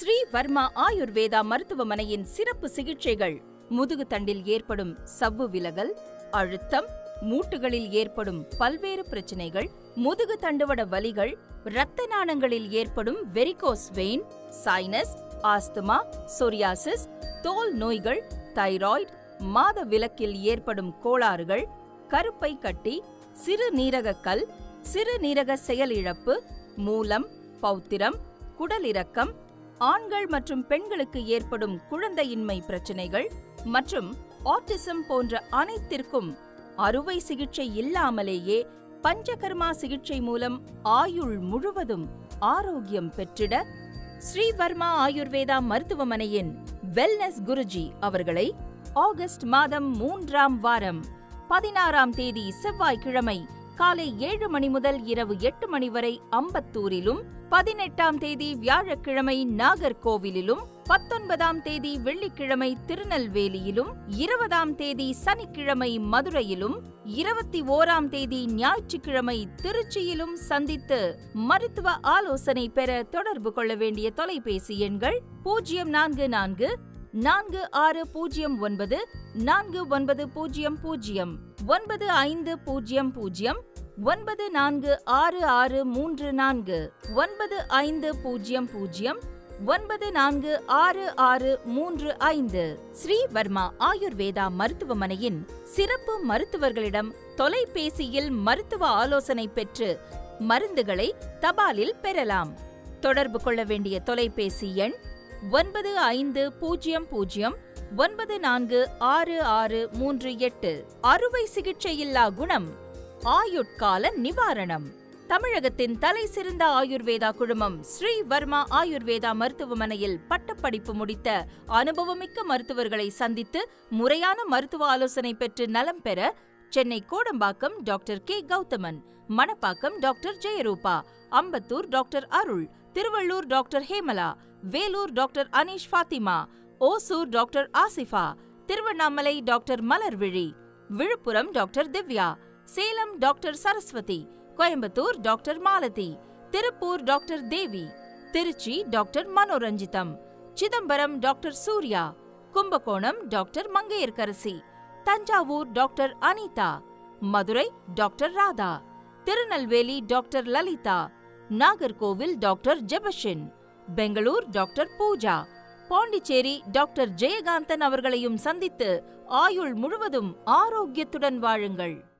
ஸ்ரீ வர்மா ஆயுர்வேதா மருத்துவமனையின் சிறப்பு சிகிச்சைகள் முதுகு தண்டில் ஏற்படும் சவ்வு விலகல் அழுத்தம் மூட்டுகளில் ஏற்படும் பல்வேறு பிரச்சனைகள் முதுகு தண்டுவட வலிகள் இரத்த நாணங்களில் ஏற்படும் varicose vein sinus asthma psoriasis தோல் நோய்கள் தைராய்டு மாத விலக்கில் ஏற்படும் கோளாறுகள் கருப்பை கட்டி சிறுநீரக கல் சிறுநீரக செயலிழப்பு மூலம் பௌத்திரம் குடலிறக்கம் ஆண்கள் மற்றும் பெண்களுக்கு ஏற்படும் குழந்தையின்மை பிரச்சனைகள் மற்றும் ஆட்டிசம் போன்ற அனைத்திற்கும் அறுவை சிகிச்சை இல்லாமலேயே பஞ்சகர்மா சிகிச்சை மூலம் ஆயுள் முழுவதும் ஆரோக்கியம் பெற்றிட ஸ்ரீவர்மா ஆயுர்வேதா மருத்துவமனையின் வெல்னஸ் குருஜி அவர்களை ஆகஸ்ட் மாதம் மூன்றாம் வாரம் பதினாறாம் தேதி செவ்வாய்க்கிழமை காலை ஏழு மணி முதல் இரவு எட்டு மணி வரை அம்பத்தூரிலும் பதினெட்டாம் தேதி வியாழக்கிழமை நாகர்கோவிலிலும் பத்தொன்பதாம் தேதி வெள்ளிக்கிழமை திருநெல்வேலியிலும் இருபதாம் தேதி சனிக்கிழமை மதுரையிலும் இருபத்தி ஓராம் தேதி ஞாயிற்றுக்கிழமை திருச்சியிலும் சந்தித்து மருத்துவ ஆலோசனை பெற தொடர்பு கொள்ள வேண்டிய தொலைபேசி எண்கள் பூஜ்ஜியம் நான்கு நான்கு நான்கு ஆறு பூஜ்ஜியம் ஒன்பது நான்கு ஒன்பது பூஜ்ஜியம் பூஜ்ஜியம் ஒன்பது ஐந்து பூஜ்ஜியம் பூஜ்ஜியம் ஒன்பது நான்கு ஆறு ஆறு மூன்று நான்கு ஒன்பது ஐந்து பூஜ்ஜியம் பூஜ்ஜியம் ஒன்பது நான்கு ஆறு ஆறு மூன்று ஐந்து ஸ்ரீ வர்மா ஆயுர்வேதா மருத்துவமனையின் சிறப்பு மருத்துவர்களிடம் தொலைபேசியில் மருத்துவ ஆலோசனை பெற்று மருந்துகளை தபாலில் பெறலாம் தொடர்பு கொள்ள வேண்டிய தொலைபேசி எண் ஒன்பது ஐந்து பூஜ்ஜியம் பூஜ்ஜியம் ஒன்பது நான்கு ஆறு ஆறு மூன்று எட்டு அறுவை சிகிச்சையில்லா குணம் ஆயுட்கால நிவாரணம் தமிழகத்தின் தலை சிறந்த ஆயுர்வேதா குழுமம் ஸ்ரீ வர்மா ஆயுர்வேதா மருத்துவமனையில் பட்டப்படிப்பு முடித்த அனுபவமிக்க மருத்துவர்களை சந்தித்து முறையான மருத்துவ ஆலோசனை பெற்று நலம் பெற Chennai Kodambakkam doctor K Gowthaman Manapakkam doctor Jeyaroopa Ambattur doctor Arul Tiruvallur doctor Hemala Vellore doctor Aneesh Fathima Hosur doctor Asifa Tiruvannamalai doctor Malarvizhi Villupuram doctor Divya Salem doctor Saraswathi Coimbatore doctor Malathi Tiruppur doctor Devi Trichy doctor Manoranjitham Chidambaram doctor Surya Kumbakonam doctor Mangaiyarkarasi Thanjavur doctor Anitha Madurai doctor Radha Tirunelveli doctor Lalitha Nagercoil doctor Jebashin Bangalore doctor Pooja Pondicherry doctor Jayakanthan அவர்களையும் சந்தித்து ஆயுள் முழுவதும் ஆரோக்கியத்துடன் வாழுங்கள்